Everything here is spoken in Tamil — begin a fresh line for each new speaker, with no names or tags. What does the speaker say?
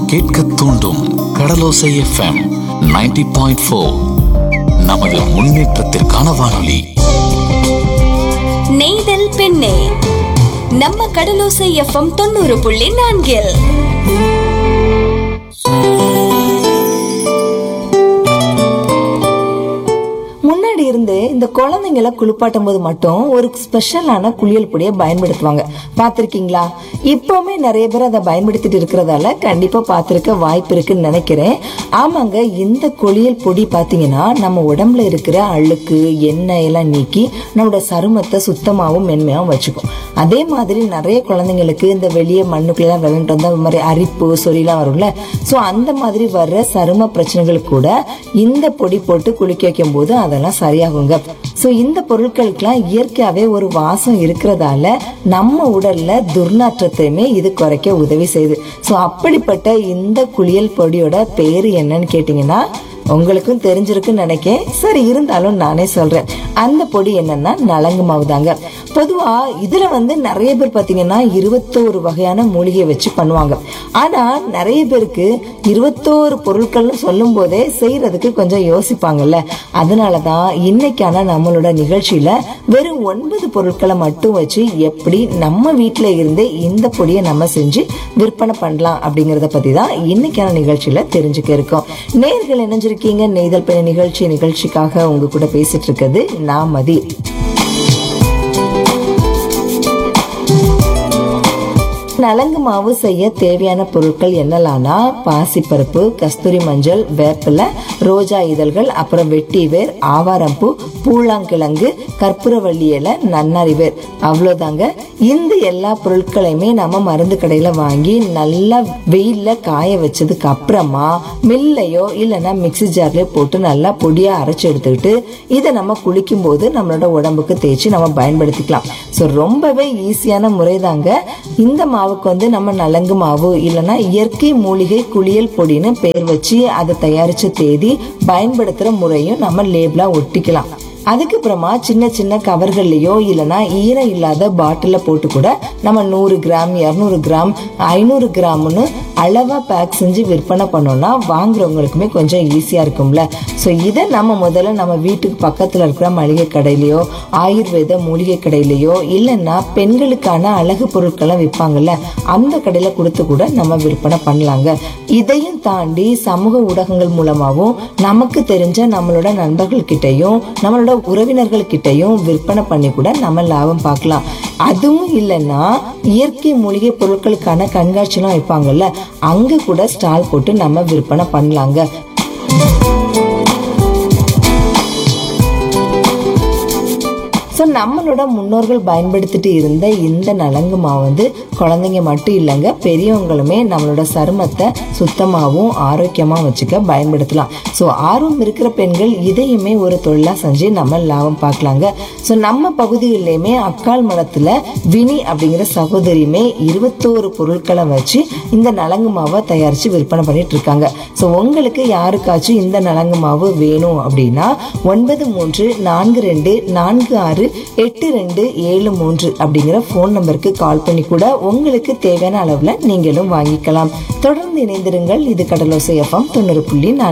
கேட்க தூண்டும் கடலோசை எஃப்எம் 90.4 பாயிண்ட் ஃபோர் நமது முன்னேற்றத்திற்கான வானொலி
நெய்தல் பெண்ணே நம்ம கடலோசை எஃப்எம் தொண்ணூறு புள்ளி நான்கில்
முன்னாடி இருந்து இந்த குழந்தைங்களை குளிப்பாட்டும் போது மட்டும் ஒரு ஸ்பெஷலான குளியல் பொடியை பயன்படுத்துவாங்க பார்த்திருக்கீங்களா இப்பவுமே நிறைய பேர் அதை பயன்படுத்திட்டு இருக்கிறதால கண்டிப்பா பார்த்திருக்க வாய்ப்பு இருக்குன்னு நினைக்கிறேன் ஆமாங்க இந்த குளியல் பொடி பாத்தீங்கன்னா நம்ம உடம்புல இருக்கிற அழுக்கு எண்ணெய் எல்லாம் நீக்கி நம்மளோட சருமத்தை சுத்தமாகவும் மென்மையாகவும் வச்சுக்கும் அதே மாதிரி நிறைய குழந்தைங்களுக்கு இந்த வெளியே மண்ணுக்குள்ளெல்லாம் விளையாண்டு வந்தா இந்த மாதிரி அரிப்பு சொறிலாம் வரும்ல ஸோ அந்த மாதிரி வர்ற சரும பிரச்சனைகள் கூட இந்த பொடி போட்டு குளிக்க வைக்கும் போது அதெல்லாம் சரியாகுங்க ஸோ இந்த பொருட்களுக்கெல்லாம் இயற்கையாவே ஒரு வாசம் இருக்கிறதால நம்ம உடல்ல துர்நாற்றத்தையுமே இது குறைக்க உதவி செய்யுது ஸோ அப்படிப்பட்ட இந்த குளியல் பொடியோட பேரு என்னன்னு கேட்டிங்கன்னா உங்களுக்கும் தெரிஞ்சிருக்குன்னு நினைக்கேன் சரி இருந்தாலும் நானே சொல்றேன் அந்த பொடி என்னன்னா நலங்கு மாவு தாங்க பொதுவா இதுல வந்து நிறைய பேர் பாத்தீங்கன்னா இருபத்தோரு வகையான மூலிகை வச்சு பண்ணுவாங்க ஆனா நிறைய பேருக்கு இருபத்தோரு பொருட்கள்னு சொல்லும் போதே செய்யறதுக்கு கொஞ்சம் யோசிப்பாங்கல்ல அதனாலதான் இன்னைக்கான நம்மளோட நிகழ்ச்சியில வெறும் ஒன்பது பொருட்களை மட்டும் வச்சு எப்படி நம்ம வீட்ல இருந்தே இந்த பொடியை நம்ம செஞ்சு விற்பனை பண்ணலாம் அப்படிங்கறத பத்தி தான் இன்னைக்கான நிகழ்ச்சியில தெரிஞ்சுக்க இருக்கோம் நேர்கள் இணைஞ்சிருக்கீங்க நெய்தல் பெண் நிகழ்ச்சி நிகழ்ச்சிக்காக உங்க கூட பேசிட்டு இருக்கிறது நான் மதி நலங்கு மாவு செய்ய தேவையான பொருட்கள் என்னலாம்னா பாசிப்பருப்பு கஸ்தூரி மஞ்சள் வேப்பிலை ரோஜா இதழ்கள் அப்புறம் வெட்டி வேர் ஆவாரம்பூ பூளாங்கிழங்கு கற்பூரவள்ளி இலை நன்னாரி வேர் அவ்வளோதாங்க இந்த எல்லா பொருட்களையுமே நம்ம மருந்து கடையில வாங்கி நல்லா வெயில்ல காய வச்சதுக்கு அப்புறமா மில்லையோ இல்லைன்னா மிக்ஸி ஜார்லயோ போட்டு நல்லா பொடியா அரைச்சு எடுத்துக்கிட்டு இதை நம்ம குளிக்கும் போது நம்மளோட உடம்புக்கு தேய்ச்சி நம்ம பயன்படுத்திக்கலாம் ஸோ ரொம்பவே ஈஸியான முறை தாங்க இந்த மாவுக்கு வந்து நம்ம நலங்கு மாவு இல்லைன்னா இயற்கை மூலிகை குளியல் பொடின்னு பேர் வச்சு அதை தயாரிச்ச தேதி பயன்படுத்துற முறையும் நம்ம லேபிளா ஒட்டிக்கலாம் அதுக்கப்புறமா சின்ன சின்ன கவர்கள்லயோ இல்லைன்னா ஈரம் இல்லாத பாட்டில போட்டு கூட நம்ம நூறு கிராம் இரநூறு கிராம் ஐநூறு கிராம்னு அளவா பேக் செஞ்சு விற்பனை பண்ணோம்னா வாங்குறவங்களுக்குமே கொஞ்சம் ஈஸியா இருக்கும்ல ஸோ இதை நம்ம முதல்ல நம்ம வீட்டுக்கு பக்கத்துல இருக்கிற மளிகை கடையிலயோ ஆயுர்வேத மூலிகை கடையிலயோ இல்லைன்னா பெண்களுக்கான அழகு பொருட்களை விற்பாங்கல்ல அந்த கடையில கொடுத்து கூட நம்ம விற்பனை பண்ணலாங்க இதையும் தாண்டி சமூக ஊடகங்கள் மூலமாகவும் நமக்கு தெரிஞ்ச நம்மளோட நண்பர்கள் கிட்டயும் நம்மளோட உறவினர்கள் கிட்டயும் விற்பனை பண்ணி கூட நம்ம லாபம் பார்க்கலாம் அதுவும் இல்லைன்னா இயற்கை மூலிகை பொருட்களுக்கான கண்காட்சிலாம் வைப்பாங்கல்ல அங்க கூட ஸ்டால் போட்டு நம்ம விற்பனை பண்ணலாங்க ஸோ நம்மளோட முன்னோர்கள் பயன்படுத்திட்டு இருந்த இந்த நலங்கு மாவு வந்து குழந்தைங்க மட்டும் இல்லைங்க பெரியவங்களுமே நம்மளோட சருமத்தை சுத்தமாகவும் ஆரோக்கியமாக வச்சுக்க பயன்படுத்தலாம் ஸோ ஆர்வம் இருக்கிற பெண்கள் இதையுமே ஒரு தொழிலாக செஞ்சு நம்ம லாபம் பார்க்கலாங்க ஸோ நம்ம பகுதிகளிலையுமே அக்கால் மடத்தில் வினி அப்படிங்கிற சகோதரியுமே இருபத்தோரு பொருட்களை வச்சு இந்த நலங்கு மாவை தயாரித்து விற்பனை பண்ணிட்டு இருக்காங்க ஸோ உங்களுக்கு யாருக்காச்சும் இந்த நலங்கு மாவு வேணும் அப்படின்னா ஒன்பது மூன்று நான்கு ரெண்டு நான்கு ஆறு எட்டு ரெண்டு ஏழு மூன்று அப்படிங்கிற ஃபோன் நம்பருக்கு கால் பண்ணி கூட உங்களுக்கு தேவையான அளவில் நீங்களும் வாங்கிக்கலாம் தொடர்ந்து இணைந்திருங்கள் இது கடலோசை எஃப்எம் தொண்ணூறு புள்ளி நான்கு